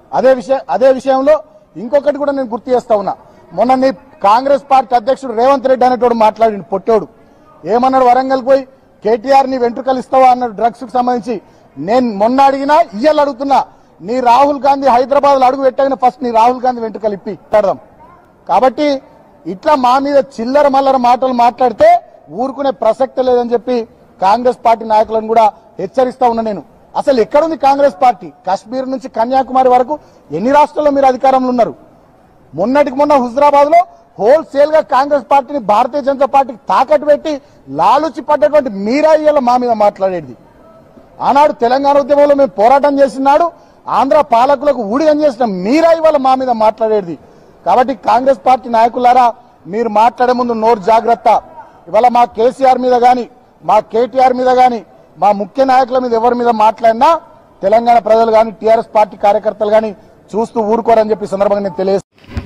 అదే విషయం అదే విషయంలో ఇంకొకటి కూడా నేను గుర్తు చేస్తా ఉన్నా మొన్న నీ కాంగ్రెస్ పార్టీ అధ్యక్షుడు రేవంత్ రెడ్డి అనేటోడు మాట్లాడి పొట్టోడు ఏమన్నాడు వరంగల్ పోయి కేటీఆర్ ని వెంట్రుకలు ఇస్తావా అన్నాడు డ్రగ్స్ కు సంబంధించి నేను మొన్న అడిగినా ఇయ్యాల అడుగుతున్నా నీ రాహుల్ గాంధీ హైదరాబాద్ లో అడుగు పెట్టగానే ఫస్ట్ నీ రాహుల్ గాంధీ వెంట్రుకలు ఇప్పి పెడదాం కాబట్టి ఇట్లా మా మీద చిల్లర మల్లర మాటలు మాట్లాడితే ఊరుకునే ప్రసక్తి లేదని చెప్పి కాంగ్రెస్ పార్టీ నాయకులను కూడా హెచ్చరిస్తా ఉన్నా నేను అసలు ఎక్కడుంది కాంగ్రెస్ పార్టీ కాశ్మీర్ నుంచి కన్యాకుమారి వరకు ఎన్ని రాష్ట్రాల్లో మీరు అధికారంలో ఉన్నారు మొన్నటికి మొన్న హుజరాబాద్ లో హోల్సేల్ గా కాంగ్రెస్ పార్టీని భారతీయ జనతా పార్టీకి తాకట్టు పెట్టి లాలుచి పడ్డటువంటి మీరా ఇయ్యాల మా మీద మాట్లాడేది ఆనాడు తెలంగాణ ఉద్యమంలో మేము పోరాటం చేసినాడు ఆంధ్ర పాలకులకు ఊడిగం చేసిన మీరా ఇవాళ మా మీద మాట్లాడేది కాబట్టి కాంగ్రెస్ పార్టీ నాయకులారా మీరు మాట్లాడే ముందు నోరు జాగ్రత్త ఇవాళ మా కేసీఆర్ మీద గాని మా కేటీఆర్ మీద గాని మా ముఖ్య నాయకుల మీద ఎవరి మీద మాట్లాడినా తెలంగాణ ప్రజలు గాని టీఆర్ఎస్ పార్టీ కార్యకర్తలు గాని చూస్తూ ఊరుకోరని చెప్పి ఈ సందర్భంగా నేను తెలియజేస్తాను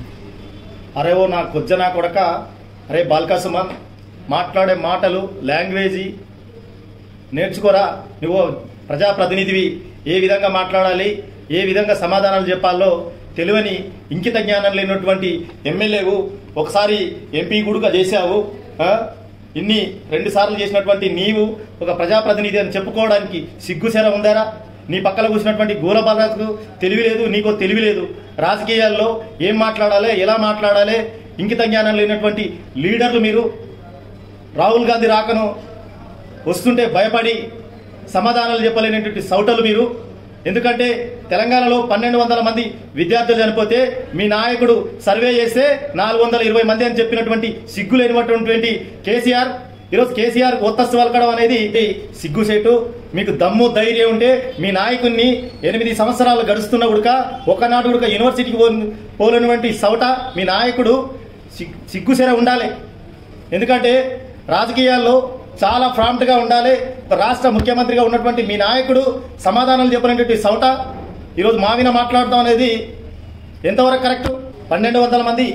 అరే ఓ నా కొజ్జ నా కొడక అరే బాల్కాసుమ మాట్లాడే మాటలు లాంగ్వేజీ నేర్చుకోరా నువ్వు ప్రజాప్రతినిధివి ఏ విధంగా మాట్లాడాలి ఏ విధంగా సమాధానాలు చెప్పాలో తెలియని ఇంకిత జ్ఞానం లేనటువంటి ఎమ్మెల్యేవు ఒకసారి ఎంపీ గుడుగా చేశావు ఆ? ఇన్ని రెండు సార్లు చేసినటువంటి నీవు ఒక ప్రజాప్రతినిధి అని చెప్పుకోవడానికి సిగ్గుసేర ఉందారా నీ పక్కన కూర్చున్నటువంటి గూరబాలకు తెలివి లేదు నీకో తెలివి లేదు రాజకీయాల్లో ఏం మాట్లాడాలి ఎలా మాట్లాడాలి ఇంకిత జ్ఞానం లేనటువంటి లీడర్లు మీరు రాహుల్ గాంధీ రాకను వస్తుంటే భయపడి సమాధానాలు చెప్పలేనటువంటి సౌటలు మీరు ఎందుకంటే తెలంగాణలో పన్నెండు వందల మంది విద్యార్థులు చనిపోతే మీ నాయకుడు సర్వే చేస్తే నాలుగు వందల ఇరవై మంది అని చెప్పినటువంటి సిగ్గు లేనినటువంటి కేసీఆర్ ఈరోజు కేసీఆర్ ఒత్తస్తు వలకడం అనేది ఇది సిగ్గుసేటు మీకు దమ్ము ధైర్యం ఉంటే మీ నాయకుడిని ఎనిమిది సంవత్సరాలు గడుస్తున్న ఉడక ఒకనాడు ఉడక యూనివర్సిటీకి పో- పోలేనటువంటి సౌట మీ నాయకుడు సిగ్- సిగ్గుసేర ఉండాలి ఎందుకంటే రాజకీయాల్లో చాలా ప్రాంప్ట్ గా ఉండాలి ఒక రాష్ట్ర ముఖ్యమంత్రిగా ఉన్నటువంటి మీ నాయకుడు సమాధానాలు చెప్పినటువంటి సౌట ఈరోజు మావిన మాట్లాడటం అనేది ఎంతవరకు కరెక్ట్ పన్నెండు వందల మంది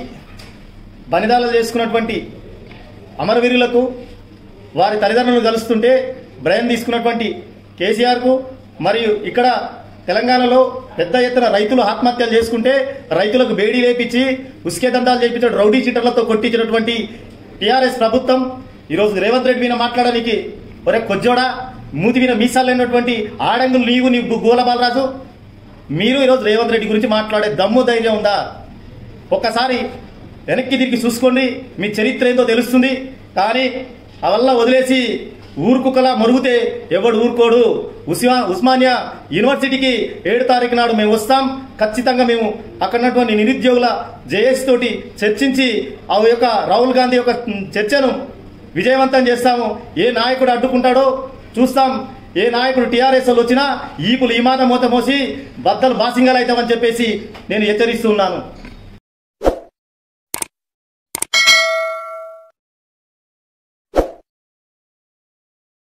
బనిదాలు చేసుకున్నటువంటి అమరవీరులకు వారి తల్లిదండ్రులను కలుస్తుంటే బ్రెయిన్ తీసుకున్నటువంటి కేసీఆర్కు మరియు ఇక్కడ తెలంగాణలో పెద్ద ఎత్తున రైతులు ఆత్మహత్యలు చేసుకుంటే రైతులకు బేడీ వేపించి ఉసుకే దందాలు చేపించిన రౌడీ చీటర్లతో కొట్టించినటువంటి టీఆర్ఎస్ ప్రభుత్వం ఈరోజు రేవంత్ రెడ్డి మీద మాట్లాడడానికి ఒరే కొజ్జోడా మూతి మీద మీసాలు లేనటువంటి ఆడంగులు నీవు నీ గోల బాలరాజు మీరు ఈరోజు రేవంత్ రెడ్డి గురించి మాట్లాడే దమ్ము ధైర్యం ఉందా ఒక్కసారి వెనక్కి తిరిగి చూసుకోండి మీ చరిత్ర ఏందో తెలుస్తుంది కానీ అవల్ల వదిలేసి ఊరుకుకలా మరుగుతే ఎవడు ఊరుకోడు ఉస్మా ఉస్మానియా యూనివర్సిటీకి ఏడు తారీఖు నాడు మేము వస్తాం ఖచ్చితంగా మేము అక్కడ ఉన్నటువంటి నిరుద్యోగుల జేఏసీ తోటి చర్చించి ఆ యొక్క రాహుల్ గాంధీ యొక్క చర్చను విజయవంతం చేస్తాము ఏ నాయకుడు అడ్డుకుంటాడో చూస్తాం ఏ నాయకుడు టీఆర్ఎస్ వాళ్ళు వచ్చినా ఈపులు ఈ మాత మూత మోసి బద్దలు బాసింగలు అవుతామని చెప్పేసి నేను హెచ్చరిస్తున్నాను